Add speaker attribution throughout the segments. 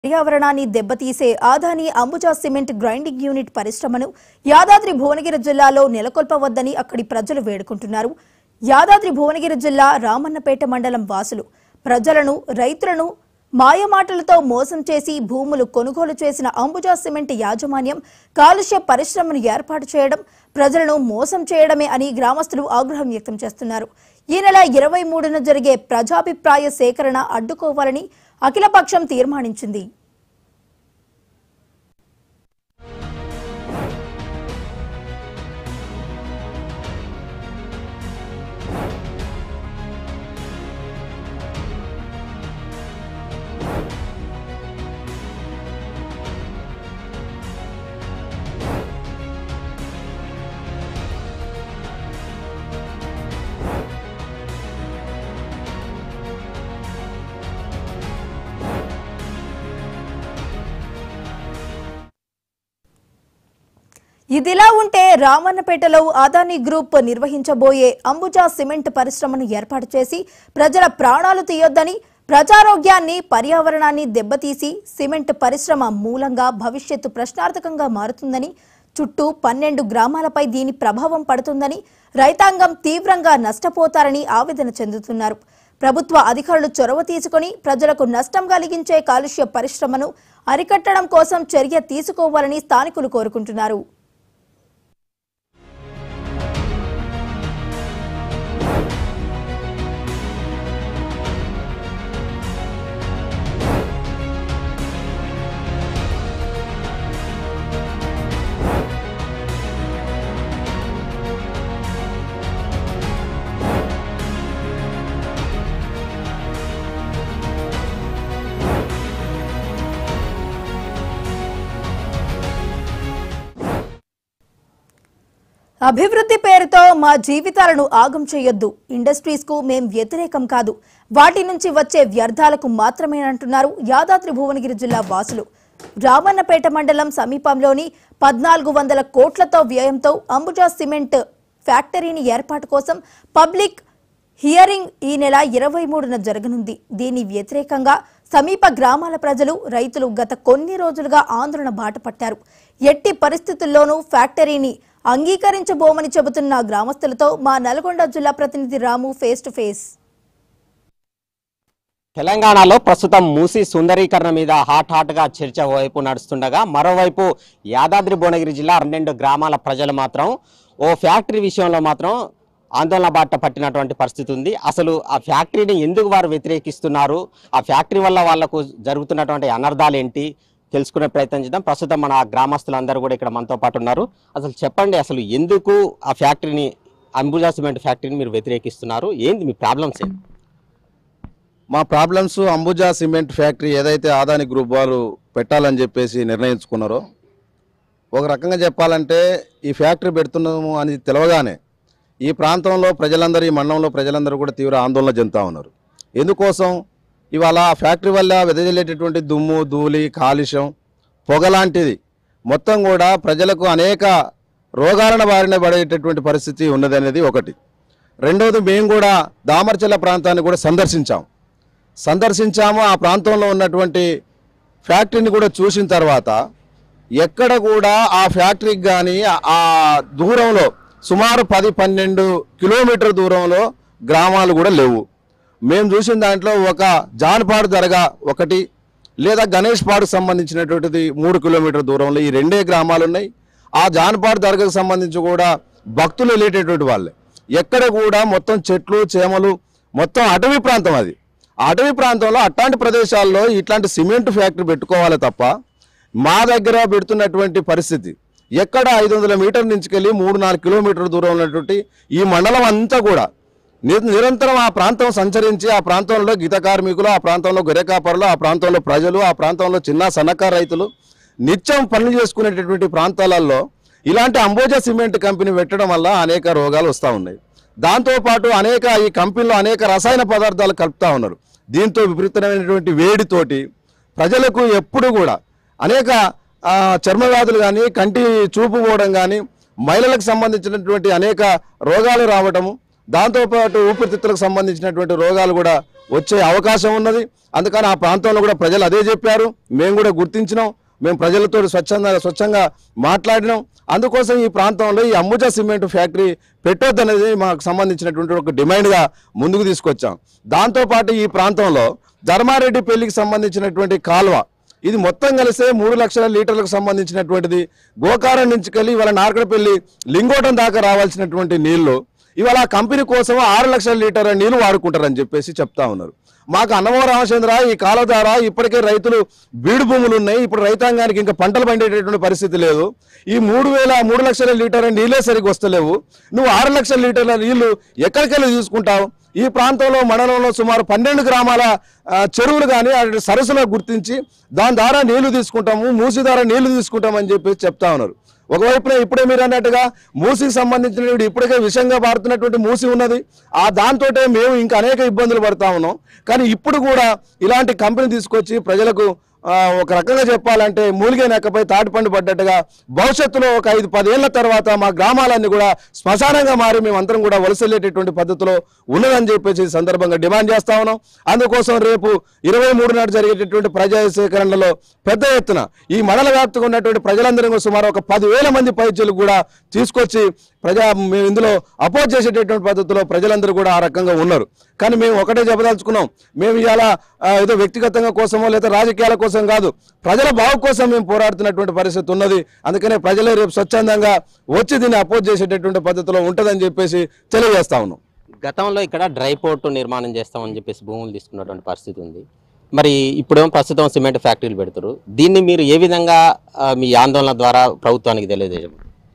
Speaker 1: పర్యావరణాన్ని దెబ్బతీసే Adani Ambuja cement grinding unit పరిశ్రమను యాదాద్రి భువనగిరి జిల్లాలో నెలకొల్పవద్దని అక్కడి ప్రజలు వేడుకుంటున్నారు యాదాద్రి భువనగిరి జిల్లా రామన్నపేట మండలం వాసులు ప్రజలను రైతులను మాయమాటలతో మోసం చేసి భూములు కొనుగోలు చేసిన అంబుజా సిమెంట్ యాజమాన్యం కాలుష్య పరిశ్రమను ఏర్పాటు చేయడం ప్రజలను మోసం చేయడమే అని గ్రామస్తులు ఆగ్రహం వ్యక్తం చేస్తున్నారు ఈ నెల ఇరవై మూడున జరిగే ప్రజాభిప్రాయ సేకరణ అడ్డుకోవాలని అఖిలపక్షం తీర్మానించింది ఇదిలా ఉంటే రామన్నపేటలో అదానీ గ్రూప్ నిర్వహించబోయే అంబుజా సిమెంట్ పరిశ్రమను ఏర్పాటు చేసి ప్రజల ప్రాణాలు తీయొద్దని ప్రజారోగ్యాన్ని పర్యావరణాన్ని దెబ్బతీసి సిమెంట్ పరిశ్రమ మూలంగా భవిష్యత్తు ప్రశ్నార్థకంగా మారుతుందని చుట్టూ పన్నెండు గ్రామాలపై దీని ప్రభావం పడుతుందని రైతాంగం తీవ్రంగా నష్టపోతారని ఆవేదన చెందుతున్నారు ప్రభుత్వ అధికారులు చొరవ తీసుకుని ప్రజలకు నష్టం కలిగించే కాలుష్య పరిశ్రమను అరికట్టడం కోసం చర్య తీసుకోవాలని స్థానికులు కోరుకుంటున్నారు అభివృద్ధి పేరుతో మా జీవితాలను ఆగం చేయొద్దు ఇండస్ట్రీస్ కు మేం వ్యతిరేకం కాదు వాటి నుంచి వచ్చే వ్యర్థాలకు మాత్రమేనంటున్నారు యాదాద్రి భువనగిరి జిల్లా వాసులు రామన్నపేట మండలం సమీపంలోని పద్నాలుగు వందల కోట్లతో వ్యయంతో అంబుజా సిమెంట్ ఫ్యాక్టరీని ఏర్పాటు కోసం పబ్లిక్ హియరింగ్ ఈ నెల ఇరవై మూడున జరగనుంది దీని వ్యతిరేకంగా సమీప గ్రామాల ప్రజలు రైతులు గత కొన్ని రోజులుగా ఆందోళన బాట పట్టారు ఎట్టి పరిస్థితుల్లోనూ ఫ్యాక్టరీని అంగీకరించబోమని చెబుతున్న గ్రామస్తులతో మా నల్గొండ జిల్లా ప్రతినిధి రాము ఫేస్ టు ఫేస్
Speaker 2: తెలంగాణలో ప్రస్తుతం మూసి సుందరీకరణ మీద హాట్ హాట్ గా చర్చ వైపు నడుస్తుండగా మరోవైపు యాదాద్రి భువనగిరి జిల్లా రెండు గ్రామాల ప్రజలు మాత్రం ఓ ఫ్యాక్టరీ విషయంలో మాత్రం ఆందోళన బాట పట్టినటువంటి పరిస్థితి ఉంది అసలు ఆ ఫ్యాక్టరీని ఎందుకు వారు వ్యతిరేకిస్తున్నారు ఆ ఫ్యాక్టరీ వల్ల వాళ్లకు జరుగుతున్నటువంటి అనర్థాలు ఏంటి తెలుసుకునే ప్రయత్నం చేద్దాం ప్రస్తుతం మన గ్రామస్తులందరూ కూడా ఇక్కడ మనతో పాటు ఉన్నారు అసలు చెప్పండి అసలు ఎందుకు ఆ ఫ్యాక్టరీని అంబుజా సిమెంట్ ఫ్యాక్టరీని మీరు వ్యతిరేకిస్తున్నారు ఏంది మీ ప్రాబ్లమ్స్ ఏంటి
Speaker 3: మా ప్రాబ్లమ్స్ అంబుజా సిమెంట్ ఫ్యాక్టరీ ఏదైతే ఆదాని గ్రూప్ వారు పెట్టాలని చెప్పేసి నిర్ణయించుకున్నారో ఒక రకంగా చెప్పాలంటే ఈ ఫ్యాక్టరీ పెడుతున్నాము అని తెలవగానే ఈ ప్రాంతంలో ప్రజలందరూ ఈ మండలంలో ప్రజలందరూ కూడా తీవ్ర ఆందోళన చెందుతూ ఉన్నారు ఎందుకోసం ఇవాళ ఆ ఫ్యాక్టరీ వల్ల వెదజల్లేటటువంటి దుమ్ము ధూళి కాలుష్యం పొగ లాంటిది మొత్తం కూడా ప్రజలకు అనేక రోగాలను బారిన పడేటటువంటి పరిస్థితి ఉన్నదనేది ఒకటి రెండవది మేము కూడా దామర్చల ప్రాంతాన్ని కూడా సందర్శించాం సందర్శించాము ఆ ప్రాంతంలో ఉన్నటువంటి ఫ్యాక్టరీని కూడా చూసిన తర్వాత ఎక్కడ కూడా ఆ ఫ్యాక్టరీకి కానీ ఆ దూరంలో సుమారు పది పన్నెండు కిలోమీటర్ దూరంలో గ్రామాలు కూడా లేవు మేము చూసిన దాంట్లో ఒక జాన్పాడు దర్గా ఒకటి లేదా గణేష్ పాడు సంబంధించినటువంటిది మూడు కిలోమీటర్ దూరంలో ఈ రెండే గ్రామాలు ఉన్నాయి ఆ జాన్పాడు దర్గాకు సంబంధించి కూడా భక్తులు వెళ్ళేటటువంటి వాళ్ళే ఎక్కడ కూడా మొత్తం చెట్లు చేమలు మొత్తం అటవీ ప్రాంతం అది ఆ అటవీ ప్రాంతంలో అట్లాంటి ప్రదేశాల్లో ఇట్లాంటి సిమెంట్ ఫ్యాక్టరీ పెట్టుకోవాలి తప్ప మా దగ్గర పెడుతున్నటువంటి పరిస్థితి ఎక్కడ ఐదు వందల మీటర్ నుంచుకెళ్ళి మూడు నాలుగు కిలోమీటర్ దూరం ఉన్నటువంటి ఈ మండలం అంతా కూడా ని- నిరంతరం ఆ ప్రాంతం సంచరించి ఆ ప్రాంతంలో గీత కార్మికులు ఆ ప్రాంతంలో గొర్రె కాపరులు ఆ ప్రాంతంలో ప్రజలు ఆ ప్రాంతంలో చిన్న సన్నకారు రైతులు నిత్యం పనులు చేసుకునేటటువంటి ప్రాంతాలలో ఇలాంటి అంబోజా సిమెంట్ కంపెనీ పెట్టడం వల్ల అనేక రోగాలు వస్తూ ఉన్నాయి దాంతోపాటు అనేక ఈ కంపెనీలో అనేక రసాయన పదార్థాలు కలుపుతా ఉన్నారు దీంతో విపరీతమైనటువంటి వేడితోటి ప్రజలకు ఎప్పుడు కూడా అనేక ఆ, చర్మ వ్యాధులు కానీ కంటి చూపు పోవడం కానీ మహిళలకు సంబంధించినటువంటి అనేక రోగాలు రావటము దాంతోపాటు ఊపిరితిత్తులకు సంబంధించినటువంటి రోగాలు కూడా వచ్చే అవకాశం ఉన్నది అందుకని ఆ ప్రాంతంలో కూడా ప్రజలు అదే చెప్పారు మేము కూడా గుర్తించినాం మేము ప్రజలతో స్వచ్ఛంగా స్వచ్ఛంగా మాట్లాడినాం అందుకోసం ఈ ప్రాంతంలో ఈ అంబుజా సిమెంట్ ఫ్యాక్టరీ పెట్టొద్దనేది మాకు సంబంధించినటువంటి ఒక డిమాండ్గా ముందుకు తీసుకొచ్చాం దాంతోపాటు ఈ ప్రాంతంలో ధర్మారెడ్డి పెళ్లికి సంబంధించినటువంటి కాలువ ఇది మొత్తం కలిసే మూడు లక్షల లీటర్లకు సంబంధించినటువంటిది గోకారం నుంచి కలిగి ఇవాళ నార్కడపల్లి లింగోటం దాకా రావాల్సినటువంటి నీళ్లు ఇవాళ ఆ కంపెనీ కోసం ఆరు లక్షల లీటర్ల నీళ్లు వాడుకుంటారని చెప్పేసి చెప్తా ఉన్నారు మాకు అన్నమో రామచంద్ర ఈ కాలువ ద్వారా ఇప్పటికే రైతులు బీడు భూములు ఉన్నాయి ఇప్పుడు రైతాంగానికి ఇంకా పంటలు పండేటటువంటి పరిస్థితి లేదు ఈ మూడు వేల మూడు లక్షల లీటర్ల నీళ్ళే సరిగ్గా వస్తలేవు నువ్వు ఆరు లక్షల లీటర్ల నీళ్లు ఎక్కడికెళ్ళి తీసుకుంటావు ఈ ప్రాంతంలో మండలంలో సుమారు పన్నెండు గ్రామాల ఆ, చెరువులు కానీ సరస్సులో గుర్తించి దాని ద్వారా నీళ్లు తీసుకుంటాము మూసి ద్వారా నీళ్లు తీసుకుంటామని చెప్పి చెప్తా ఉన్నారు ఒకవైపున ఇప్పుడే మీరు అన్నట్టుగా మూసికి సంబంధించిన ఇప్పటికే విషంగా పారుతున్నటువంటి మూసి ఉన్నది ఆ దాంతో మేము ఇంకా అనేక ఇబ్బందులు పడతా ఉన్నాం కానీ ఇప్పుడు కూడా ఇలాంటి కంపెనీ తీసుకొచ్చి ప్రజలకు ఆ, ఒక రకంగా చెప్పాలంటే మూలిగే నెక్కపై తాటిపండు పడ్డట్టుగా భవిష్యత్తులో ఒక ఐదు పదేళ్ల తర్వాత మా గ్రామాలన్నీ కూడా శ్మశానంగా మారి మేమందరం కూడా వలసెళ్ళేటటువంటి పద్ధతిలో ఉన్నదని చెప్పేసి ఈ సందర్భంగా డిమాండ్ చేస్తా ఉన్నాం అందుకోసం రేపు ఇరవై మూడు నాడు జరిగేటటువంటి ప్రజా సేకరణలో పెద్ద ఎత్తున ఈ మండల వ్యాప్తంగా ఉన్నటువంటి ప్రజలందరూ కూడా సుమారు ఒక పదివేల మంది పైచలు కూడా తీసుకొచ్చి ప్రజా మేము ఇందులో అపోజ్ చేసేటటువంటి పద్ధతిలో ప్రజలందరూ కూడా ఆ రకంగా ఉన్నారు కానీ మేము ఒకటే చెప్పదలుచుకున్నాం మేము ఇవాళ ఆ, ఏదో వ్యక్తిగతంగా కోసమో లేదా రాజకీయాల కోసం కాదు ప్రజల బాగు కోసం మేము పోరాడుతున్నటువంటి పరిస్థితి ఉన్నది అందుకనే ప్రజలే రేపు స్వచ్ఛందంగా వచ్చి దీన్ని అపోజ్ చేసేటటువంటి పద్ధతిలో ఉంటుందని చెప్పేసి తెలియజేస్తా ఉన్నాం
Speaker 2: గతంలో ఇక్కడ డ్రై పోర్ట్ నిర్మాణం చేస్తామని చెప్పేసి భూములు తీసుకున్నటువంటి పరిస్థితి ఉంది మరి ఇప్పుడేమో ప్రస్తుతం సిమెంట్ ఫ్యాక్టరీలు పెడతారు దీన్ని మీరు ఏ విధంగా ఆ, మీ ఆందోళన ద్వారా ప్రభుత్వానికి తెలియజేయడం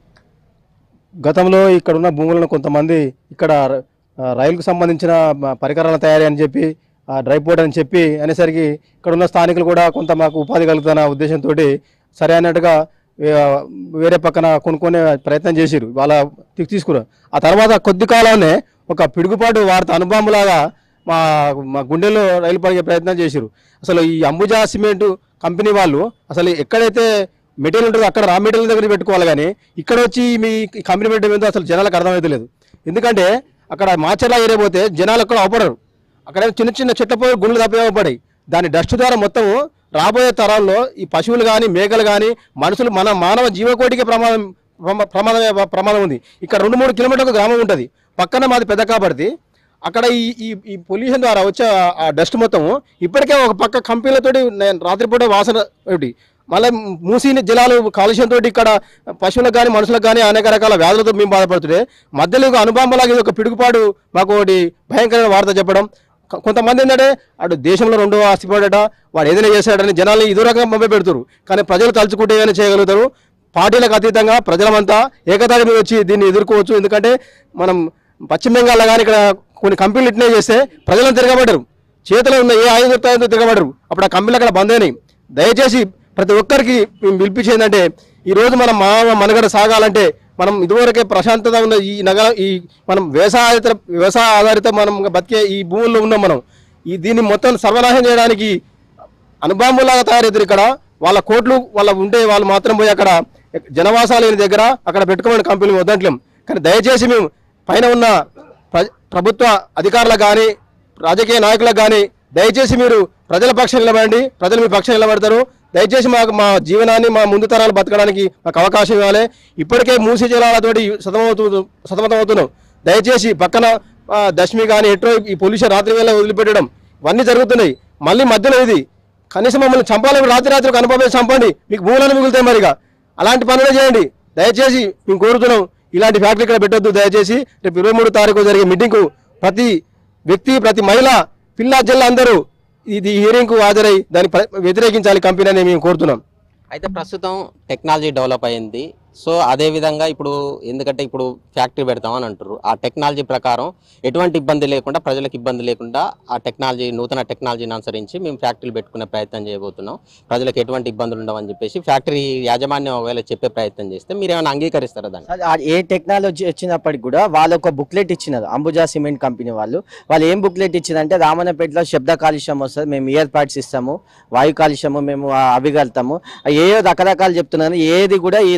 Speaker 4: గతంలో ఇక్కడ ఉన్న భూములను కొంతమంది ఇక్కడ ఆ, రైలుకు సంబంధించిన మ, పరికరాల తయారీ అని చెప్పి ఆ, డ్రై పోర్ట్ అని చెప్పి అనేసరికి ఇక్కడ ఉన్న స్థానికులు కూడా కొంత మాకు ఉపాధి కలుగుతున్న ఉద్దేశంతో సరే అన్నట్టుగా వే- వేరే పక్కన కొనుక్కునే ప్రయత్నం చేసిరు వాళ్ళ తీ- తీసుకున్నారు ఆ తర్వాత కొద్ది కాలంలోనే ఒక పిడుగుపాటు వార్త అనుభవంలాగా మా మా గుండెల్లో రైలు పడిగే ప్రయత్నం చేసిరు అసలు ఈ అంబుజా సిమెంట్ కంపెనీ వాళ్ళు అసలు ఎక్కడైతే మెటీరియల్ ఉంటుందో అక్కడ రా మెటీరియల్ దగ్గర పెట్టుకోవాలి కానీ ఇక్కడ వచ్చి మీ కంపెనీ పెట్టడం ఏందో అసలు జనాలకు అర్థమైతే లేదు ఎందుకంటే అక్కడ మాచర్లా ఏరియా పోతే జనాలు అక్కడ అవపడరు అక్కడ చిన్న చిన్న చెట్ల పోయి గుండెలు తప్పపడాయి దాని డస్ట్ ద్వారా మొత్తం రాబోయే తరాల్లో ఈ పశువులు కానీ మేకలు కానీ మనుషులు మన మానవ జీవకోటికి ప్రమాదం ప్రమా- ప్రమాదమే ప్రమాదం ఉంది ఇక్కడ రెండు మూడు కిలోమీటర్లకు గ్రామం ఉంటుంది పక్కన మాది పెద్ద కాబట్టి అక్కడ ఈ ఈ ఈ పొల్యూషన్ ద్వారా వచ్చే ఆ- ఆ డస్ట్ మొత్తం ఇప్పటికే ఒక పక్క కంపెనీలతోటి నేను రాత్రిపూట వాసన ఒకటి మళ్ళీ మూసి జలాలు కాలుష్యంతో ఇక్కడ పశువులకు కానీ మనుషులకు కానీ అనేక రకాల వ్యాధులతో మేము బాధపడుతుంటే మధ్యలో ఒక అనుభవంలాగా ఇది ఒక పిడుగుపాటు మాకు ఒకటి భయంకరమైన వార్త చెప్పడం కొ- కొంతమంది ఏంటంటే అటు దేశంలో రెండో ఆస్తి పడట వాడు ఏదైనా చేశాడని జనాల్ని ఇదో రకంగా పంపి పెడతారు కానీ ప్రజలు తలుచుకుంటే ఏమైనా చేయగలుగుతారు పార్టీలకు అతీతంగా ప్రజలమంతా ఏకతాటి మీద వచ్చి దీన్ని ఎదుర్కోవచ్చు ఎందుకంటే మనం పశ్చిమ బెంగాల్లో కానీ ఇక్కడ కొన్ని కంపెనీలు ఇట్నే చేస్తే ప్రజలను తిరగబడ్డరు చేతిలో ఉన్న ఏ ఆయుధ దొరుకుతాయో తిరగబడరు అప్పుడు ఆ కంపెనీలు అక్కడ బంద్ అయినాయి దయచేసి ప్రతి ఒక్కరికి మేము పిలిపించేందంటే ఈ రోజు మనం మా మనగడ సాగాలంటే మనం ఇదివరకే ప్రశాంతత ఉన్న ఈ నగర ఈ మనం వ్యవసాయ ఆధారిత వ్యవసాయ ఆధారిత మనం బతికే ఈ భూముల్లో ఉన్నాం మనం ఈ దీన్ని మొత్తం సర్వనాశనం చేయడానికి అనుబాంబులాగా తయారవుతారు ఇక్కడ వాళ్ళ కోట్లు వాళ్ళ ఉంటే వాళ్ళు మాత్రం పోయి అక్కడ జనవాసాలు లేని దగ్గర అక్కడ పెట్టుకోమని కంపెనీ వద్దట్లేం కానీ దయచేసి మేము పైన ఉన్న ప్ర- ప్రభుత్వ అధికారులకు కానీ రాజకీయ నాయకులకు కానీ దయచేసి మీరు ప్రజల పక్షం నిలబడండి ప్రజలు మీ పక్షం నిలబడతారు దయచేసి మాకు మా జీవనాన్ని మా ముందు తరాలు బతకడానికి మాకు అవకాశం ఇవ్వాలి ఇప్పటికే మూసి జలాలతోటి సతమవుతూ సతమతమవుతున్నాం దయచేసి పక్కన ఆ, దశమి కానీ ఎట్రో ఈ పొల్యూషన్ రాత్రి వేళ వదిలిపెట్టడం ఇవన్నీ జరుగుతున్నాయి మళ్ళీ మధ్యలో ఇది కనీసం మమ్మల్ని చంపాలని రాత్రి రాత్రి ఒక అనుభవం చంపండి మీకు భూములను మిగులుతాయి మరిగా అలాంటి పనులే చేయండి దయచేసి మేము కోరుతున్నాం ఇలాంటి ఫ్యాక్టరీ ఇక్కడ పెట్టొద్దు దయచేసి రేపు ఇరవై మూడు తారీఖు జరిగే మీటింగ్కు ప్రతి వ్యక్తి ప్రతి మహిళ పిల్ల జల్ల అందరూ ఇది హియరింగ్కు హాజరై దాన్ని ప్ర- వ్యతిరేకించాలి కంపెనీ అని మేము కోరుతున్నాం
Speaker 2: అయితే ప్రస్తుతం టెక్నాలజీ డెవలప్ అయింది సో అదే విధంగా ఇప్పుడు ఎందుకంటే ఇప్పుడు ఫ్యాక్టరీ పెడతామని అంటారు ఆ టెక్నాలజీ ప్రకారం ఎటువంటి ఇబ్బంది లేకుండా ప్రజలకు ఇబ్బంది లేకుండా ఆ టెక్నాలజీ నూతన టెక్నాలజీని అనుసరించి మేము ఫ్యాక్టరీలు పెట్టుకునే ప్రయత్నం చేయబోతున్నాం ప్రజలకు ఎటువంటి ఇబ్బందులు ఉండవని చెప్పేసి ఫ్యాక్టరీ యాజమాన్యం ఒకవేళ చెప్పే ప్రయత్నం చేస్తే మీరు ఏమైనా అంగీకరిస్తారా దాన్ని
Speaker 5: అది ఆ- ఏ టెక్నాలజీ వచ్చినప్పటికి కూడా వాళ్ళు ఒక బుక్లెట్ ఇచ్చినారు అంబుజా సిమెంట్ కంపెనీ వాళ్ళు వాళ్ళు ఏం బుక్లెట్ ఇచ్చిందంటే రామన్నపేటలో శబ్ద కాలుష్యం వస్తుంది మేము ఇయర్ పార్ట్స్ ఇస్తాము వాయు కాలుష్యము మేము ఆ, అవి కలుతాము ఏ రకరకాలు చెప్తున్నారు ఏది కూడా ఈ రామన్నపేట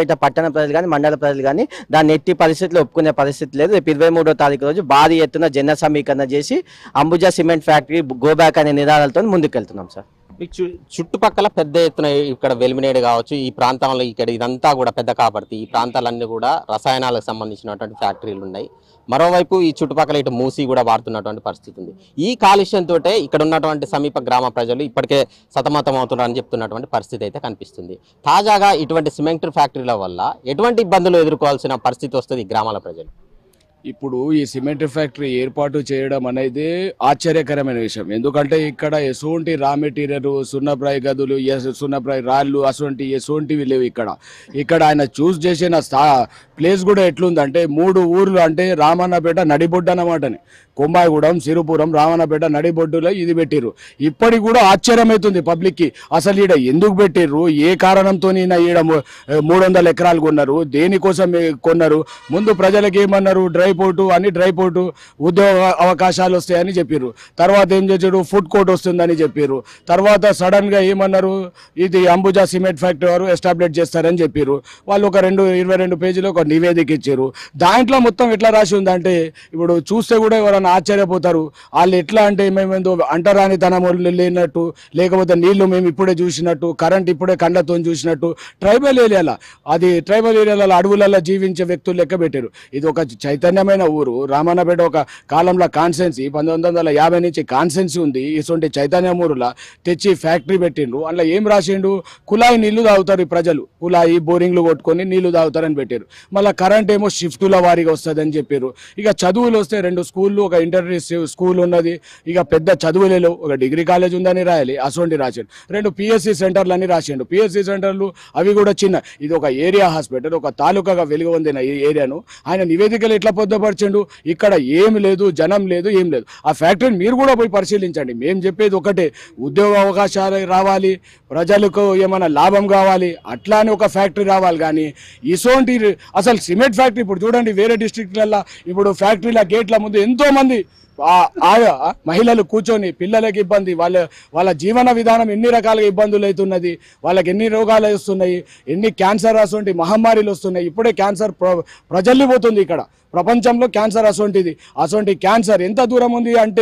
Speaker 5: రామన్నపేట పట్టణ ప్రజలు కానీ మండల ప్రజలు కానీ దాన్ని ఎట్టి పరిస్థితుల్లో ఒప్పుకునే పరిస్థితి లేదు రేపు ఇరవై మూడో తారీఖు రోజు భారీ ఎత్తున జన సమీకరణ చేసి Ambuja cement factory go back అనే నినాదాలతో ముందుకెళ్తున్నాం సార్
Speaker 2: మీకు చు- చుట్టుపక్కల పెద్ద ఎత్తున ఇక్కడ వెలిమినేడు కావచ్చు ఈ ప్రాంతంలో ఇక్కడ ఇదంతా కూడా పెద్ద కాపర్తి ఈ ప్రాంతాలన్నీ కూడా రసాయనాలకు సంబంధించినటువంటి ఫ్యాక్టరీలు ఉన్నాయి మరోవైపు ఈ చుట్టుపక్కల ఇటు మూసి కూడా వాడుతున్నటువంటి పరిస్థితి ఉంది ఈ కాలుష్యంతో ఇక్కడ ఉన్నటువంటి సమీప గ్రామ ప్రజలు ఇప్పటికే సతమతం అవుతున్నారని చెప్తున్నటువంటి పరిస్థితి అయితే కనిపిస్తుంది తాజాగా ఇటువంటి సిమెంట్ ఫ్యాక్టరీల వల్ల ఎటువంటి ఇబ్బందులు ఎదుర్కోవాల్సిన పరిస్థితి వస్తుంది ఈ గ్రామాల ప్రజలు
Speaker 6: ఇప్పుడు ఈ సిమెంట్ ఫ్యాక్టరీ ఏర్పాటు చేయడం అనేది ఆశ్చర్యకరమైన విషయం ఎందుకంటే ఇక్కడ ఎటువంటి రా మెటీరియల్ సున్నప్రాయ గదులు ఎస్- సున్నప్రాయ రాళ్ళు అటువంటి ఎటువంటివి లేవు ఇక్కడ ఇక్కడ ఆయన చూస్ చేసిన స్థా ప్లేస్ కూడా ఎట్లుందంటే మూడు ఊర్లు అంటే రామన్నపేట నడిబొడ్డు అన్నమాటని కొమ్మాయిగూడెం సిరుపురం రామన్నపేట నడిబొడ్డులో ఇది పెట్టిర్రు ఇప్పటికి కూడా ఆశ్చర్యమవుతుంది పబ్లిక్కి అసలు ఈడ ఎందుకు పెట్టిర్రు ఏ కారణంతో ఈడ మూడు వందల ఎకరాలు కొన్నారు దేనికోసం ఏ- కొన్నారు ముందు ప్రజలకు ఏమన్నారు డ్రై పోర్టు అని డ్రై పోర్టు ఉద్యోగ అవకాశాలు వస్తాయని చెప్పారు తర్వాత ఏం చేశారు ఫుడ్ కోర్ట్ వస్తుందని చెప్పారు తర్వాత సడన్ గా ఏమన్నారు ఇది అంబుజా సిమెంట్ ఫ్యాక్టరీ వారు ఎస్టాబ్లిష్ చేస్తారని చెప్పారు వాళ్ళు ఒక రెండు ఇరవై రెండు పేజీలో ఒక నివేదిక ఇచ్చారు దాంట్లో మొత్తం ఎట్లా రాసి ఉందంటే ఇప్పుడు చూస్తే కూడా ఎవరైనా ఆశ్చర్యపోతారు వాళ్ళు ఎట్లా అంటే మేమేందో అంటరానితనం లేనట్టు లేకపోతే నీళ్లు మేము ఇప్పుడే చూసినట్టు కరెంట్ ఇప్పుడే కళ్ళతో చూసినట్టు ట్రైబల్ ఏరియాల అది ట్రైబల్ ఏరియాలలో అడవులలో జీవించే వ్యక్తులు లెక్క పెట్టారు ఇది ఒక చైతన్యమైన ఊరు రామన్నపేట ఒక కాలంలో కాన్సెన్సీ పంతొమ్మిది వందల యాభై నుంచి కాన్సెన్సీ ఉంది ఇటువంటి చైతన్యం ఊరులా తెచ్చి ఫ్యాక్టరీ పెట్టిండ్రు అందులో ఏం రాసిండు కుళాయి నీళ్లు తాగుతారు ఈ ప్రజలు కుళాయి బోరింగ్లు కొట్టుకొని నీళ్లు తాగుతారని పెట్టారు మళ్ళీ కరెంట్ ఏమో షిఫ్టుల వారీగా వస్తుందని చెప్పారు ఇక చదువులు వస్తే రెండు స్కూళ్ళు ఒక ఇంటర్మీడియట్ స్కూల్ ఉన్నది ఇక పెద్ద చదువులలో ఒక డిగ్రీ కాలేజ్ ఉందని రాయాలి అసోంటి రాసిండు రెండు పిఎస్సి సెంటర్లు అని రాసిండు పిఎస్సి సెంటర్లు అవి కూడా చిన్న ఇది ఒక ఏరియా హాస్పిటల్ ఒక తాలూకాగా వెలుగు పొందిన ఈ ఏరియాను ఆయన నివేదికలు ఎట్లా పొందపరిచిండు ఇక్కడ ఏం లేదు జనం లేదు ఏం లేదు ఆ ఫ్యాక్టరీని మీరు కూడా పోయి పరిశీలించండి మేము చెప్పేది ఒకటే ఉద్యోగ అవకాశాలు రావాలి ప్రజలకు ఏమైనా లాభం కావాలి అట్లానే ఒక ఫ్యాక్టరీ రావాలి కానీ ఇసోంటి అసలు సిమెంట్ ఫ్యాక్టరీ ఇప్పుడు చూడండి వేరే డిస్ట్రిక్ట్లలో ఇప్పుడు ఫ్యాక్టరీల గేట్ల ముందు ఎంతో మంది ఆ- ఆ- మహిళలు కూర్చొని పిల్లలకి ఇబ్బంది వాళ్ళ వాళ్ళ జీవన విధానం ఎన్ని రకాలుగా ఇబ్బందులు అవుతున్నది వాళ్ళకి ఎన్ని రోగాలు వస్తున్నాయి ఎన్ని క్యాన్సర్ అటువంటి మహమ్మారీలు వస్తున్నాయి ఇప్పుడే క్యాన్సర్ ప్ర ప్రజల్లిపోతుంది ఇక్కడ ప్రపంచంలో క్యాన్సర్ అటువంటిది అటువంటి క్యాన్సర్ ఎంత దూరం ఉంది అంటే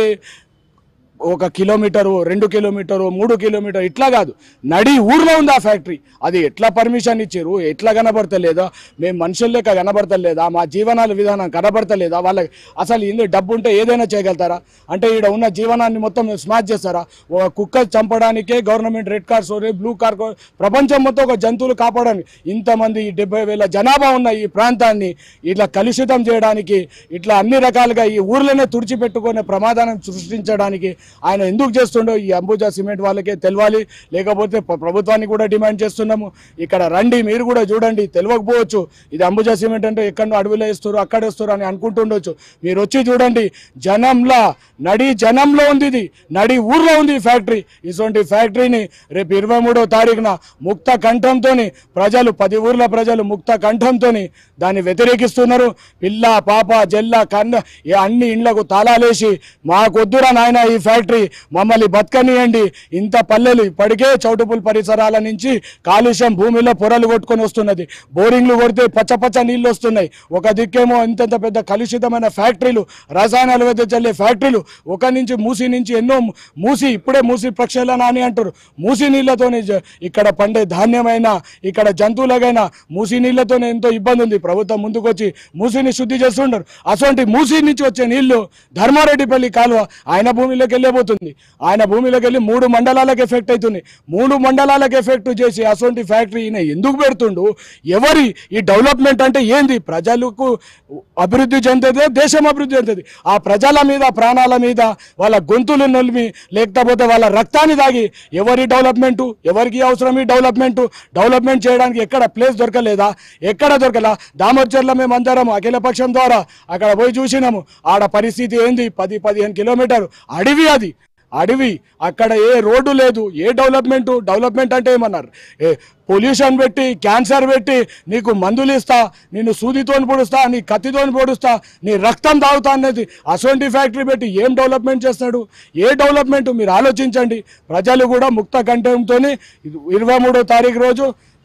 Speaker 6: ఒక కిలోమీటరు రెండు కిలోమీటరు మూడు కిలోమీటర్ ఇట్లా కాదు నడి ఊర్లో ఉంది ఆ ఫ్యాక్టరీ అది ఎట్లా పర్మిషన్ ఇచ్చారు ఎట్లా కనబడతలేదా మేము మనుషుల లెక్క కనబడతలేదా మా జీవనాల విధానం కనబడతలేదా వాళ్ళకి అసలు ఇందులో డబ్బు ఉంటే ఏదైనా చేయగలుగుతారా అంటే ఇక్కడ ఉన్న జీవనాన్ని మొత్తం స్మాచ్ చేస్తారా ఒక కుక్క చంపడానికే government red cards blue car ప్రపంచం మొత్తం ఒక జంతువులు కాపాడడానికి ఇంతమంది ఈ డెబ్బై వేల జనాభా ఉన్న ఈ ప్రాంతాన్ని ఇట్లా కలుషితం చేయడానికి ఇట్లా అన్ని రకాలుగా ఈ ఊర్లోనే తుడిచిపెట్టుకునే ప్రమాదాన్ని సృష్టించడానికి ఆయన ఎందుకు చేస్తుండో ఈ అంబుజా సిమెంట్ వాళ్ళకే తెలవాలి లేకపోతే ప్ర- ప్రభుత్వాన్ని కూడా డిమాండ్ చేస్తున్నాము ఇక్కడ రండి మీరు కూడా చూడండి తెలియకపోవచ్చు ఇది అంబుజా సిమెంట్ అంటే ఎక్కడో అడవిలో వేస్తారు అక్కడ వేస్తారు అని అనుకుంటుండొచ్చు మీరు వచ్చి చూడండి జనంలా నడి జనంలో ఉంది ఇది నడి ఊర్లో ఉంది ఈ ఫ్యాక్టరీ ఇటువంటి ఫ్యాక్టరీని రేపు ఇరవై మూడో తారీఖున ముక్త కంఠంతో ప్రజలు పది ఊర్ల ప్రజలు ముక్త కంఠంతో దాన్ని వ్యతిరేకిస్తున్నారు పిల్ల పాప జల్ల కన్న ఈ అన్ని ఇండ్లకు తాళాలేసి మాకొద్దురా నాయన ఈ ఫ్యాక్టరీ మమ్మల్ని బతకనియండి ఇంత పల్లెలు ఇప్పటికే చౌటుపుల్ పరిసరాల నుంచి కాలుష్యం భూమిలో పొరలు కొట్టుకొని వస్తున్నది బోరింగ్లు కొడితే పచ్చ పచ్చ నీళ్లు వస్తున్నాయి ఒక దిక్కేమో ఇంతంత పెద్ద కలుషితమైన ఫ్యాక్టరీలు రసాయనాలు వెద చల్లే ఫ్యాక్టరీలు ఒక నుంచి మూసి నుంచి ఎన్నో మూసి ఇప్పుడే మూసి ప్రక్షాళన అని అంటారు మూసి నీళ్లతోనే జ- ఇక్కడ పండే ధాన్యమైన ఇక్కడ జంతువులకైనా మూసి నీళ్లతోనే ఎంతో ఇబ్బంది ఉంది ప్రభుత్వం ముందుకొచ్చి మూసిని శుద్ధి చేస్తుంటారు అటువంటి మూసి నుంచి వచ్చే నీళ్లు ధర్మారెడ్డిపల్లి కాలువ ఆయన భూమిలోకి వెళ్ళిపోతుంది ఆయన భూమిలోకి వెళ్ళి మూడు మండలాలకు ఎఫెక్ట్ అవుతుంది మూడు మండలాలకు ఎఫెక్ట్ చేసి అటువంటి ఫ్యాక్టరీ ఈయన ఎందుకు పెడుతుండు ఎవరి ఈ డెవలప్మెంట్ అంటే ఏంది ప్రజలకు అభివృద్ధి చెందేదే దేశం అభివృద్ధి చెందేది ఆ ప్రజల మీద ప్రాణాల మీద వాళ్ళ గొంతులు నొలిమి లేకపోతే వాళ్ళ రక్తాన్ని దాగి ఎవరి డెవలప్మెంట్ ఎవరికి అవసరం ఈ డెవలప్మెంట్ డెవలప్మెంట్ చేయడానికి ఎక్కడ ప్లేస్ దొరకలేదా ఎక్కడ దొరకలా దామర్చర్ల మేము అందరం అఖిలపక్షం ద్వారా అక్కడ పోయి చూసినాము ఆడ పరిస్థితి ఏంది పది పదిహేను కిలోమీటర్ అడవి అది అడవి అక్కడ ఏ రోడ్డు లేదు ఏ డెవలప్మెంట్ డెవలప్మెంట్ అంటే ఏమన్నారు ఏ పొల్యూషన్ పెట్టి క్యాన్సర్ పెట్టి నీకు మందులు ఇస్తా నేను సూదితోని పొడుస్తా నీ కత్తితోని పొడుస్తా నీ రక్తం తాగుతా అనేది అసొంటి ఫ్యాక్టరీ పెట్టి ఏం డెవలప్మెంట్ చేస్తాడు ఏ డెవలప్మెంట్ మీరు ఆలోచించండి ప్రజలు కూడా ముక్త కంఠంతో ఇరవై మూడో తారీఖు రోజు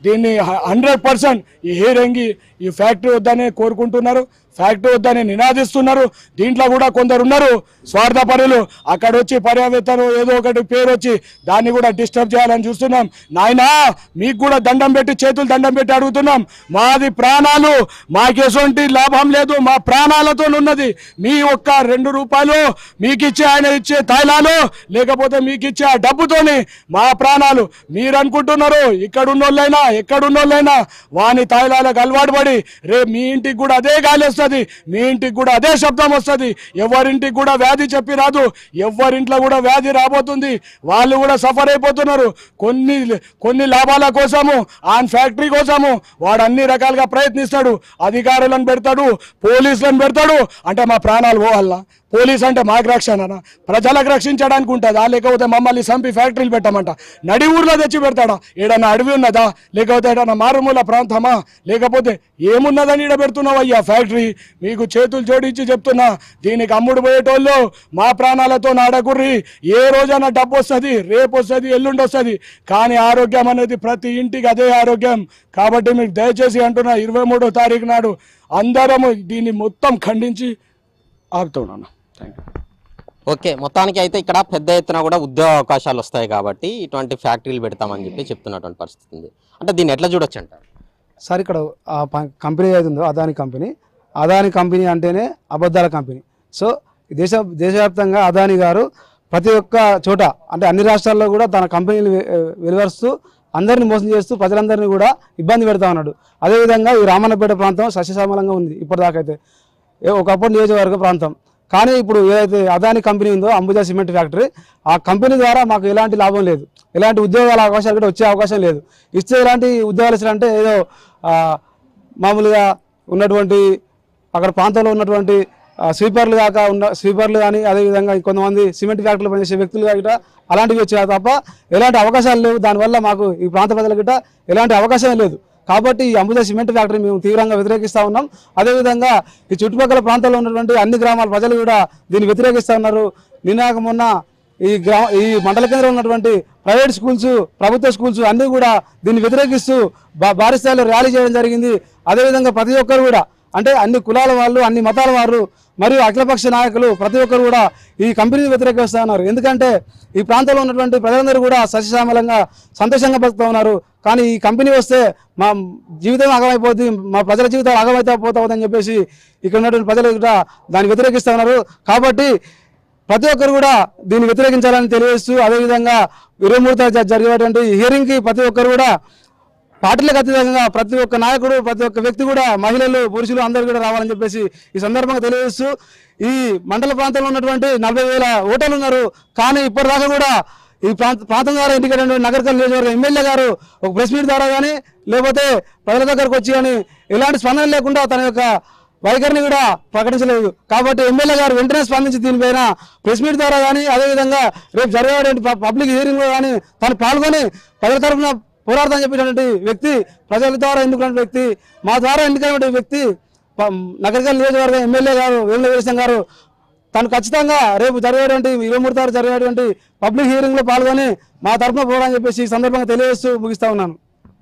Speaker 6: దీన్ని హండ్రెడ్ పర్సెంట్ ఈ హీరింగి ఈ ఫ్యాక్టరీ వద్దని కోరుకుంటున్నారు ఫ్యాక్టరీ వద్దని నినాదిస్తున్నారు దీంట్లో కూడా కొందరు ఉన్నారు స్వార్థపరులు అక్కడ వచ్చి పర్యవేత్తలు ఏదో ఒకటి పేరు వచ్చి దాన్ని కూడా డిస్టర్బ్ చేయాలని చూస్తున్నాం నాయనా మీకు కూడా దండం పెట్టి చేతులు దండం పెట్టి అడుగుతున్నాం మాది ప్రాణాలు మాకెటువంటి లాభం లేదు మా ప్రాణాలతో ఉన్నది మీ ఒక్క రెండు రూపాయలు మీకు ఇచ్చే ఆయన ఇచ్చే తైలాలు లేకపోతే మీకు ఇచ్చే ఆ డబ్బుతోని మా ప్రాణాలు మీరు అనుకుంటున్నారు ఇక్కడ ఉన్నోళ్ళైనా ఎక్కడున్నోళ్ళైనా వాని తైలాలకు అలవాటు పడి రేపు మీ ఇంటికి కూడా అదే గాలి వస్తుంది మీ ఇంటికి కూడా అదే శబ్దం వస్తుంది ఎవరింటికి కూడా వ్యాధి చెప్పి రాదు ఎవరింట్లో కూడా వ్యాధి రాబోతుంది వాళ్ళు కూడా సఫర్ అయిపోతున్నారు కొన్ని కొన్ని లాభాల కోసము ఆన్ ఫ్యాక్టరీ కోసము వాడు అన్ని రకాలుగా ప్రయత్నిస్తాడు అధికారులను పెడతాడు పోలీసులను పెడతాడు అంటే మా ప్రాణాలు పోవాలా పోలీస్ అంటే మాకు రక్షణ ప్రజలకు రక్షించడానికి ఉంటుందా లేకపోతే మమ్మల్ని చంపి ఫ్యాక్టరీలు పెట్టమంట నడి ఊర్లో తెచ్చి పెడతాడా ఏడన్నా అడవి ఉన్నదా లేకపోతే ఏడన్నా మారుమూల ప్రాంతమా లేకపోతే ఏమున్నదని ఈడ పెడుతున్నావు అయ్యా ఫ్యాక్టరీ మీకు చేతులు జోడించి చెప్తున్నా దీనికి అమ్ముడు పోయేటోళ్ళు మా ప్రాణాలతో నాడకుర్రి ఏ రోజైనా డబ్బు వస్తుంది రేపు వస్తుంది ఎల్లుండి వస్తుంది కానీ ఆరోగ్యం అనేది ప్రతి ఇంటికి అదే ఆరోగ్యం కాబట్టి మీకు దయచేసి అంటున్నా ఇరవై మూడో తారీఖు నాడు అందరము దీన్ని మొత్తం ఖండించి ఆపుతున్నాను థ్యాంక్ యూ
Speaker 2: ఓకే మొత్తానికి అయితే ఇక్కడ పెద్ద ఎత్తున కూడా ఉద్యోగ అవకాశాలు వస్తాయి కాబట్టి ఇటువంటి ఫ్యాక్టరీలు పెడతామని చెప్పి చెప్తున్నటువంటి పరిస్థితి ఉంది అంటే దీన్ని ఎట్లా చూడొచ్చు అంటారు
Speaker 7: సార్ ఇక్కడ ఆ ప- కంపెనీ ఏది ఉందో అదాని కంపెనీ అదాని కంపెనీ అంటేనే అబద్ధాల కంపెనీ సో దేశ దేశవ్యాప్తంగా అదాని గారు ప్రతి ఒక్క చోట అంటే అన్ని రాష్ట్రాల్లో కూడా తన కంపెనీలు వె- వెలువరుస్తూ అందరిని మోసం చేస్తూ ప్రజలందరినీ కూడా ఇబ్బంది పెడతా ఉన్నాడు అదేవిధంగా ఈ రామన్నపేట ప్రాంతం సస్యశ్యామలంగా ఉంది ఇప్పటిదాకైతే ఏ- ఒకప్పుడు నియోజకవర్గ ప్రాంతం కానీ ఇప్పుడు ఏదైతే అదాని కంపెనీ ఉందో అంబుజా సిమెంట్ ఫ్యాక్టరీ ఆ కంపెనీ ద్వారా మాకు ఎలాంటి లాభం లేదు ఎలాంటి ఉద్యోగాల అవకాశాలు కూడా వచ్చే అవకాశం లేదు ఇస్తే ఎలాంటి ఉద్యోగాలు ఇస్తారంటే ఏదో ఆ, మామూలుగా ఉన్నటువంటి అక్కడ ప్రాంతంలో ఉన్నటువంటి ఆ, స్వీపర్లు కాక ఉన్న స్వీపర్లు కానీ అదేవిధంగా కొంతమంది సిమెంట్ ఫ్యాక్టరీలో పనిచేసే వ్యక్తులు గిట అలాంటివి వచ్చాయి తప్ప ఎలాంటి అవకాశాలు లేవు దానివల్ల మాకు ఈ ప్రాంత ప్రజల గిట ఎలాంటి అవకాశం లేదు కాబట్టి ఈ అంబుజా సిమెంట్ ఫ్యాక్టరీ మేము తీవ్రంగా వ్యతిరేకిస్తూ ఉన్నాం అదేవిధంగా ఈ చుట్టుపక్కల ప్రాంతాల్లో ఉన్నటువంటి అన్ని గ్రామాల ప్రజలు కూడా దీన్ని వ్యతిరేకిస్తూ ఉన్నారు నిన్నాక మొన్న ఈ గ్రామ ఈ మండల కేంద్రంలో ఉన్నటువంటి ప్రైవేట్ స్కూల్స్ ప్రభుత్వ స్కూల్స్ అన్నీ కూడా దీన్ని వ్యతిరేకిస్తూ భా- భారీ స్థాయిలో ర్యాలీ చేయడం జరిగింది అదేవిధంగా ప్రతి ఒక్కరు కూడా అంటే అన్ని కులాల వాళ్ళు అన్ని మతాల వారు మరియు అఖిలపక్ష నాయకులు ప్రతి ఒక్కరు కూడా ఈ కంపెనీని వ్యతిరేకిస్తూ ఉన్నారు ఎందుకంటే ఈ ప్రాంతంలో ఉన్నటువంటి ప్రజలందరూ కూడా సస్యశ్యామలంగా సంతోషంగా బతుకుతూ ఉన్నారు కానీ ఈ కంపెనీ వస్తే మా జీవితం ఆగమైపోతుంది మా ప్రజల జీవితం ఆగమైతే పోతామని చెప్పేసి ఇక్కడ ఉన్నటువంటి ప్రజలు కూడా దాన్ని వ్యతిరేకిస్తూ ఉన్నారు కాబట్టి ప్రతి ఒక్కరు కూడా దీన్ని వ్యతిరేకించాలని తెలియజేస్తూ అదేవిధంగా ఇరవై మూడు తారీఖు జరిగేటువంటి హియరింగ్కి ప్రతి ఒక్కరు కూడా పార్టీలకు అతీతంగా ప్రతి ఒక్క నాయకుడు ప్రతి ఒక్క వ్యక్తి కూడా మహిళలు పురుషులు అందరూ కూడా రావాలని చెప్పేసి ఈ సందర్భంగా తెలియజేస్తూ ఈ మండల ప్రాంతంలో ఉన్నటువంటి నలభై వేల ఓటర్లు ఉన్నారు కానీ ఇప్పటిదాకా కూడా ఈ ప్రాంత ప్రాంతం ద్వారా ఎన్నికైనటువంటి నగరకల్ నియోజకవర్గం ఎమ్మెల్యే గారు ఒక ప్రెస్ మీట్ ద్వారా కానీ లేకపోతే ప్రజల దగ్గరకు వచ్చి కానీ ఎలాంటి స్పందన లేకుండా తన యొక్క వైఖరిని కూడా ప్రకటించలేదు కాబట్టి ఎమ్మెల్యే గారు వెంటనే స్పందించి దీనిపైన ప్రెస్ మీట్ ద్వారా కానీ అదేవిధంగా రేపు జరిగేటువంటి ప- పబ్లిక్ హీరింగ్లో కానీ తను పాల్గొని ప్రజల తరఫున పోరాడతాం చెప్పినటువంటి వ్యక్తి ప్రజల ద్వారా ఎన్నుకున్న వ్యక్తి మా ద్వారా ఎన్నికైనటువంటి వ్యక్తి ప- నగరకల్ నియోజకవర్గం ఎమ్మెల్యే గారు వేముల వీరేశం గారు తను ఖచ్చితంగా రేపు జరిగేటువంటి ఇరవై మూడు తారీఖు జరిగేటువంటి పబ్లిక్ హీరింగ్లో పాల్గొని మా తరఫున పోరాడని చెప్పేసి ఈ సందర్భంగా తెలియజేస్తూ ముగిస్తా ఉన్నాను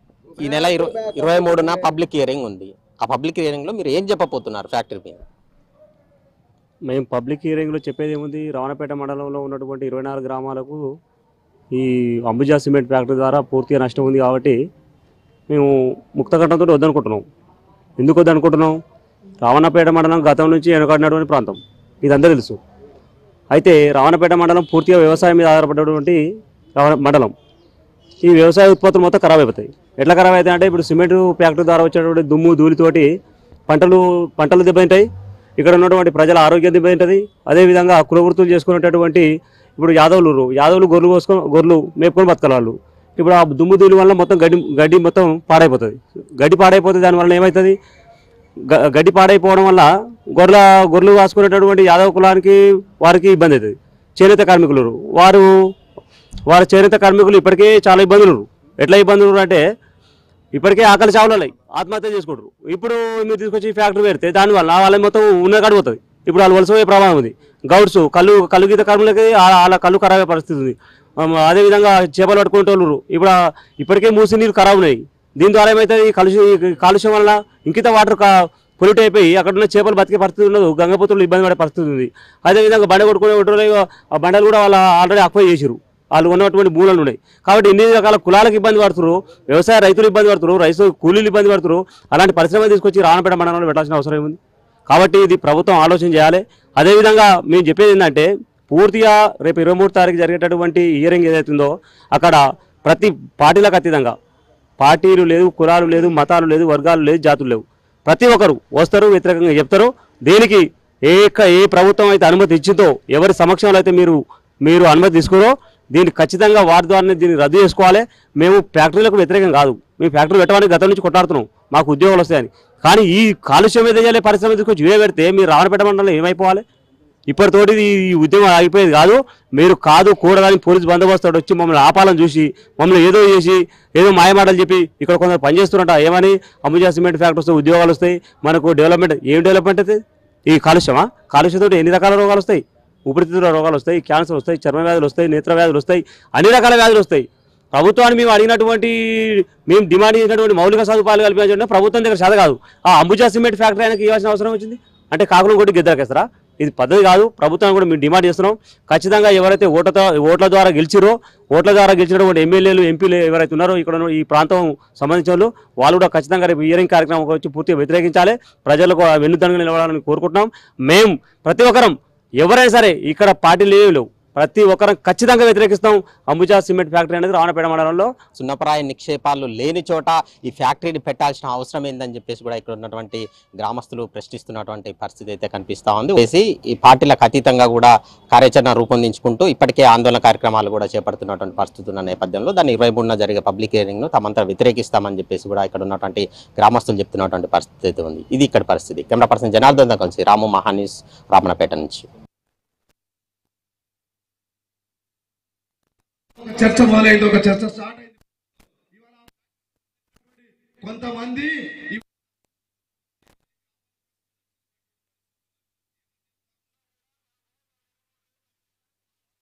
Speaker 2: ఈ నెల ఇరవై ఇరవై మూడున పబ్లిక్ హియరింగ్ ఉంది ఆ పబ్లిక్ హియరింగ్ లో మీరు ఏం చెప్పబోతున్నారు ఫ్యాక్టరీ పైన
Speaker 8: మేము పబ్లిక్ హియరింగ్లో చెప్పేది ఏముంది రావణపేట మండలంలో ఉన్నటువంటి ఇరవై నాలుగు గ్రామాలకు ఈ అంబుజా సిమెంట్ ఫ్యాక్టరీ ద్వారా పూర్తిగా నష్టం ఉంది కాబట్టి మేము ముక్తకంఠంతో వద్దనుకుంటున్నాం ఎందుకు వద్దనుకుంటున్నాం రావణపేట మండలం గతం నుంచి వెనుకాడినటువంటి ప్రాంతం ఇదంతా తెలుసు అయితే రావణపేట మండలం పూర్తిగా వ్యవసాయం మీద ఆధారపడినటువంటి రావణ మండలం ఈ వ్యవసాయ ఉత్పత్తులు మొత్తం ఖరాబ్ అయిపోతాయి ఎట్లా ఖరాబ్ అవుతాయి అంటే ఇప్పుడు సిమెంట్ ఫ్యాక్టరీ ద్వారా వచ్చేటువంటి దుమ్ము ధూళితోటి పంటలు పంటలు దెబ్బతింటాయి ఇక్కడ ఉన్నటువంటి ప్రజల ఆరోగ్యం దెబ్బతింటుంది అదేవిధంగా కుల వృత్తులు చేసుకునేటటువంటి ఇప్పుడు యాదవులు యాదవులు గొర్రెలు కోసుకొని గొర్రెలు మేపుకొని బతకాలి వాళ్ళు ఇప్పుడు ఆ దుమ్ము ధూళి వల్ల మొత్తం గడ్డి గడ్డి మొత్తం పాడైపోతుంది గడ్డి పాడైపోతే దానివల్ల ఏమవుతుంది గ- గడ్డి పాడైపోవడం వల్ల గొర్రెల గొర్రెలు కాసుకునేటటువంటి యాదవ కులానికి వారికి ఇబ్బంది అవుతుంది చేనేత కార్మికులు వారు వారి చేనేత కార్మికులు ఇప్పటికే చాలా ఇబ్బందులు ఉన్నారు. ఎట్లా ఇబ్బందులు అంటే ఇప్పటికే ఆకలి చావులు ఆత్మహత్య చేసుకుంటారు ఇప్పుడు మీరు తీసుకొచ్చి ఫ్యాక్టరీ పెడితే దానివల్ల వాళ్ళ మొత్తం ఉన్న కడిపోతుంది ఇప్పుడు వాళ్ళు వలసపోయే ప్రభావం ఉంది గౌడ్స్ కళ్ళు కళ్ళు గీత కార్మికులకి ఆ- వాళ్ళ కళ్ళు ఖరాబ్ అయ్యే పరిస్థితి ఉంది ఆమ్, అదేవిధంగా చేపలు పట్టుకునే వాళ్ళు ఇప్పుడు ఆ- ఇప్పటికే మూసి నీరు ఖరాబ్ ఉన్నాయి దీని ద్వారా ఏమవుతుంది ఈ కలుషి ఈ కాలుష్యం వల్ల ఇంకిత వాటర్ పొల్యూట్ అయిపోయి అక్కడ ఉన్న చేపలు బతికే పరిస్థితి ఉండదు గంగపుత్రులు ఇబ్బంది పడే పరిస్థితి ఉంది అదేవిధంగా బండ కొట్టుకునే ఒడ్డులో ఆ బండలు కూడా వాళ్ళు ఆల్రెడీ అక్వై చేసిరు వాళ్ళు ఉన్నటువంటి మూలలు ఉన్నాయి కాబట్టి ఇన్ని రకాల కులాలకు ఇబ్బంది పడుతున్నారు వ్యవసాయ రైతులు ఇబ్బంది పడుతున్నారు రైతు కూలీలు ఇబ్బంది పడుతున్నారు అలాంటి పరిశ్రమ తీసుకొచ్చి రావణపేట మండలంలో పెట్టాల్సిన అవసరం ఏముంది కాబట్టి ఇది ప్రభుత్వం ఆలోచన చేయాలి అదేవిధంగా మేము చెప్పేది ఏంటంటే పూర్తిగా రేపు ఇరవై మూడు తారీఖు జరిగేటటువంటి ఇయరింగ్ ఏదైతుందో అక్కడ ప్రతి పార్టీలకు అతీతంగా పార్టీలు లేదు కులాలు లేదు మతాలు లేదు వర్గాలు లేదు జాతులు లేవు ప్రతి ఒక్కరు వస్తారు వ్యతిరేకంగా చెప్తారు దేనికి ఏ క- ఏ ప్రభుత్వం అయితే అనుమతి ఇచ్చిందో ఎవరి సమక్షంలో అయితే మీరు మీరు అనుమతి తీసుకురో దీన్ని ఖచ్చితంగా వారి ద్వారానే దీన్ని రద్దు చేసుకోవాలి మేము ఫ్యాక్టరీలకు వ్యతిరేకం కాదు మేము ఫ్యాక్టరీ పెట్టడానికి గతం నుంచి కొట్టాడుతున్నాం మాకు ఉద్యోగాలు వస్తాయని కానీ ఈ కాలుష్యం మీద చేయాలి పరిశ్రమ తీసుకొచ్చి ఇవే పెడితే మీరు రావణపేట మండలంలో ఏమైపోవాలి ఇప్పటితోటి ఇది ఈ ఉద్యమం ఆగిపోయేది కాదు మీరు కాదు కూడదని పోలీసు బందోబస్తు వచ్చి మమ్మల్ని ఆపాలని చూసి మమ్మల్ని ఏదో చేసి ఏదో మాయమాటలు చెప్పి ఇక్కడ కొందరు పనిచేస్తున్నట్ట ఏమని అంబుజా సిమెంట్ ఫ్యాక్టరీ వస్తాయి ఉద్యోగాలు వస్తాయి మనకు డెవలప్మెంట్ ఏం డెవలప్మెంట్ అయితే ఈ కాలుష్యమా కాలుష్యంతో ఎన్ని రకాల రోగాలు వస్తాయి ఊపిరితిత్తుల రోగాలు వస్తాయి క్యాన్సర్ వస్తాయి చర్మ వ్యాధులు వస్తాయి నేత్ర వ్యాధులు వస్తాయి అన్ని రకాల వ్యాధులు వస్తాయి ప్రభుత్వాన్ని మేము అడిగినటువంటి మేము డిమాండ్ చేసినటువంటి మౌలిక సదుపాయాలు కల్పించడం ప్రభుత్వం దగ్గర చేత కాదు ఆ అంబుజా సిమెంట్ ఫ్యాక్టరీ ఆయనకి ఇవ్వాల్సిన అవసరం వచ్చింది అంటే కాకులం కొట్టి గిద్దరకేస్తారా ఇది పద్ధతి కాదు ప్రభుత్వం కూడా మేము డిమాండ్ చేస్తున్నాం ఖచ్చితంగా ఎవరైతే ఓట్లతో ఓట్ల ద్వారా గెలిచిరో ఓట్ల ద్వారా గెలిచినటువంటి ఎమ్మెల్యేలు ఎంపీలు ఎవరైతే ఉన్నారో ఇక్కడ ఉన్న ఈ ప్రాంతం సంబంధించిన వాళ్ళు వాళ్ళు కూడా ఖచ్చితంగా రేపు ఇయరింగ్ కార్యక్రమం వచ్చి పూర్తిగా వ్యతిరేకించాలి ప్రజలకు వెన్నుదన్నుగా నిలవాలని కోరుకుంటున్నాం మేము ప్రతి ఒక్కరం ఎవరైనా సరే ఇక్కడ పార్టీలు ఏమీ లేవు ప్రతి ఒక్కరం ఖచ్చితంగా వ్యతిరేకిస్తాం అంబుజా సిమెంట్ ఫ్యాక్టరీ అనేది రావణపేట మండలంలో
Speaker 2: సున్నప్రాయ నిక్షేపాలు లేని చోట ఈ ఫ్యాక్టరీని పెట్టాల్సిన అవసరం ఏందని చెప్పేసి కూడా ఇక్కడ ఉన్నటువంటి గ్రామస్తులు ప్రశ్నిస్తున్నటువంటి పరిస్థితి అయితే కనిపిస్తా ఉంది వేసి ఈ పార్టీలకు అతీతంగా కూడా కార్యాచరణ రూపొందించుకుంటూ ఇప్పటికే ఆందోళన కార్యక్రమాలు కూడా చేపడుతున్నటువంటి పరిస్థితి ఉన్న నేపథ్యంలో దాన్ని ఇరవై మూడున జరిగే పబ్లిక్ హియరింగ్ ను తమంతా వ్యతిరేకిస్తామని చెప్పేసి కూడా ఇక్కడ ఉన్నటువంటి గ్రామస్తులు చెప్తున్నటువంటి పరిస్థితి అయితే ఉంది ఇది ఇక్కడ పరిస్థితి కెమెరా పర్సన్ జనార్దన్ కలిసి రాము మహానీస్ రామనపేట నుంచి
Speaker 9: ఒక చర్చ మొదలైంది ఒక చర్చ స్టార్ట్ అయింది ఇవాళ కొంతమంది